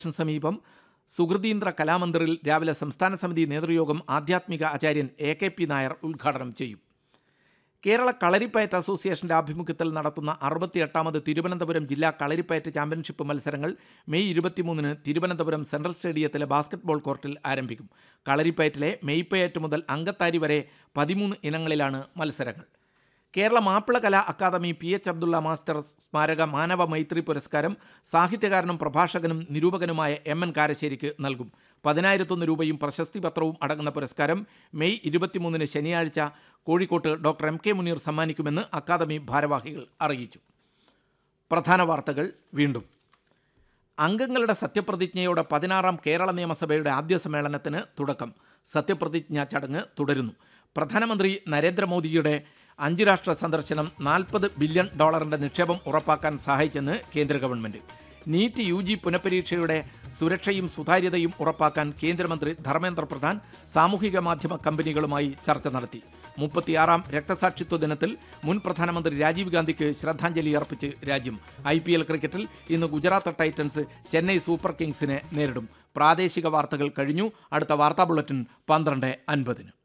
സമീപം സുഹൃതീന്ദ്ര കലാമന്ദിറിൽ രാവിലെ സംസ്ഥാന സമിതി നേതൃയോഗം ആധ്യാത്മിക ആചാര്യൻ എ കെ പി നായർ ഉദ്ഘാടനം ചെയ്യും കേരള കളരിപ്പയറ്റ് അസോസിയേഷന്റെ ആഭിമുഖ്യത്തിൽ നടത്തുന്ന അറുപത്തിയെട്ടാമത് തിരുവനന്തപുരം ജില്ലാ കളരിപ്പയറ്റ് ചാമ്പ്യൻഷിപ്പ് മത്സരങ്ങൾ മെയ് ഇരുപത്തിമൂന്നിന് തിരുവനന്തപുരം സെൻട്രൽ സ്റ്റേഡിയത്തിലെ ബാസ്കറ്റ്ബോൾ കോർട്ടിൽ ആരംഭിക്കും കളരിപ്പയറ്റിലെ മെയ്പ്പയറ്റ് മുതൽ അങ്കത്താരി വരെ പതിമൂന്ന് ഇനങ്ങളിലാണ് മത്സരങ്ങൾ കേരള മാപ്പിള കലാ academy P H Abdulla master സ്മാരക മാനവ മൈത്രി പുരസ്കാരം സാഹിത്യകാരനും പ്രഭാഷകനും നിരൂപകനുമായ എം എൻ കാരശ്ശേരിക്ക് നൽകും പതിനായിരത്തൊന്ന് രൂപയും പ്രശസ്തി പത്രവും അടങ്ങുന്ന പുരസ്കാരം മെയ് ഇരുപത്തിമൂന്നിന് ശനിയാഴ്ച കോഴിക്കോട്ട് ഡോക്ടർ എം കെ മുനീർ സമ്മാനിക്കുമെന്ന് അക്കാദമി ഭാരവാഹികൾ അറിയിച്ചു പ്രധാന വാർത്തകൾ വീണ്ടും അംഗങ്ങളുടെ സത്യപ്രതിജ്ഞയോടെ പതിനാറാം കേരള നിയമസഭയുടെ ആദ്യ സമ്മേളനത്തിന് തുടക്കം സത്യപ്രതിജ്ഞാ ചടങ്ങ് തുടരുന്നു പ്രധാനമന്ത്രി നരേന്ദ്രമോദിയുടെ അഞ്ച് രാഷ്ട്ര സന്ദർശനം നാൽപ്പത് ബില്യൺ ഡോളറിന്റെ നിക്ഷേപം ഉറപ്പാക്കാൻ സഹായിച്ചെന്ന് കേന്ദ്ര ഗവൺമെന്റ് നീറ്റ് യു ജി പുനഃപരീക്ഷയുടെ സുരക്ഷയും സുതാര്യതയും ഉറപ്പാക്കാൻ കേന്ദ്രമന്ത്രി ധർമ്മേന്ദ്ര പ്രധാൻ സാമൂഹിക മാധ്യമ കമ്പനികളുമായി ചർച്ച നടത്തി മുപ്പത്തിയാറാം രക്തസാക്ഷിത്വ ദിനത്തിൽ മുൻ പ്രധാനമന്ത്രി രാജീവ് ഗാന്ധിക്ക് ശ്രദ്ധാഞ്ജലി അർപ്പിച്ച് രാജ്യം ഐ പി എൽ ക്രിക്കറ്റിൽ ഇന്ന് ഗുജറാത്ത് ടൈറ്റൻസ് ചെന്നൈ സൂപ്പർ കിങ്സിനെ നേരിടും പ്രാദേശിക വാർത്തകൾ കഴിഞ്ഞു അടുത്ത വാർത്താ ബുള്ളറ്റിൻ പന്ത്രണ്ട് അൻപതിന്